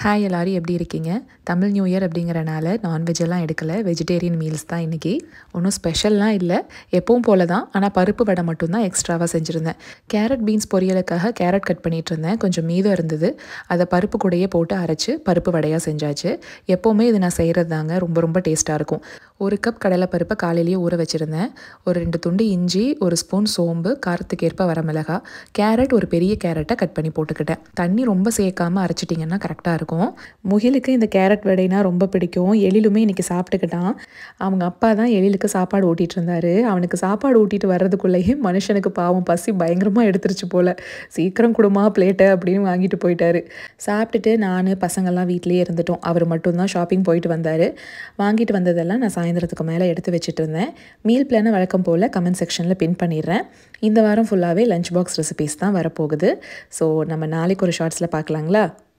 hi எல்லாரும் எப்படி இருக்கீங்க தமிழ் நியூ இயர் அப்படிங்கிறனால நான்வெஜ் எல்லாம் எடுக்கலை வெஜிடேரியன் மீல்ஸ் தான் இன்றைக்கி ஒன்றும் ஸ்பெஷல்லாம் இல்லை எப்பவும் போல தான் ஆனால் பருப்பு வடை மட்டும்தான் எக்ஸ்ட்ராவாக செஞ்சுருந்தேன் கேரட் பீன்ஸ் பொரியலுக்காக கேரட் கட் பண்ணிகிட்டு இருந்தேன் கொஞ்சம் மீதம் இருந்தது அதை பருப்பு கூடயே போட்டு அரைச்சி பருப்பு வடையாக செஞ்சாச்சு எப்போவுமே இது நான் செய்கிறது தாங்க ரொம்ப ரொம்ப டேஸ்ட்டாக இருக்கும் ஒரு கப் கடலைப்பருப்பை காலையிலேயே ஊற வச்சுருந்தேன் ஒரு ரெண்டு துண்டு இஞ்சி ஒரு ஸ்பூன் சோம்பு காரத்துக்கேற்ப வரமிளகா கேரட் ஒரு பெரிய கேரட்டை கட் பண்ணி போட்டுக்கிட்டேன் தண்ணி ரொம்ப சேர்க்காமல் அரைச்சிட்டிங்கன்னா கரெக்டாக இருக்கும் முகிலுக்கு இந்த கேரட் வடைனா ரொம்ப பிடிக்கும் எழிலுமே இன்றைக்கி சாப்பிட்டுக்கிட்டான் அவங்க அப்பா தான் எழிலுக்கு சாப்பாடு ஊட்டிகிட்டு இருந்தாரு அவனுக்கு சாப்பாடு ஊட்டிட்டு வர்றதுக்குள்ளேயே மனுஷனுக்கு பாவம் பசி பயங்கரமாக எடுத்துருச்சு போல் சீக்கிரம் கொடுமா பிளேட்டை அப்படின்னு வாங்கிட்டு போயிட்டாரு சாப்பிட்டுட்டு நான் பசங்கள்லாம் வீட்லேயே இருந்துட்டோம் அவர் மட்டும்தான் ஷாப்பிங் போயிட்டு வந்தார் வாங்கிட்டு வந்ததெல்லாம் நான் சாயந்தரத்துக்கு மேலே எடுத்து வச்சுட்டு இருந்தேன் மீல் பிளானை வழக்கம் போல் கமெண்ட் செக்ஷனில் பின் பண்ணிடுறேன் இந்த வாரம் ஃபுல்லாகவே லஞ்ச் பாக்ஸ் ரெசிபீஸ் தான் வரப்போகுது ஸோ நம்ம நாளைக்கு ஒரு ஷார்ட்ஸில் பார்க்கலாங்களா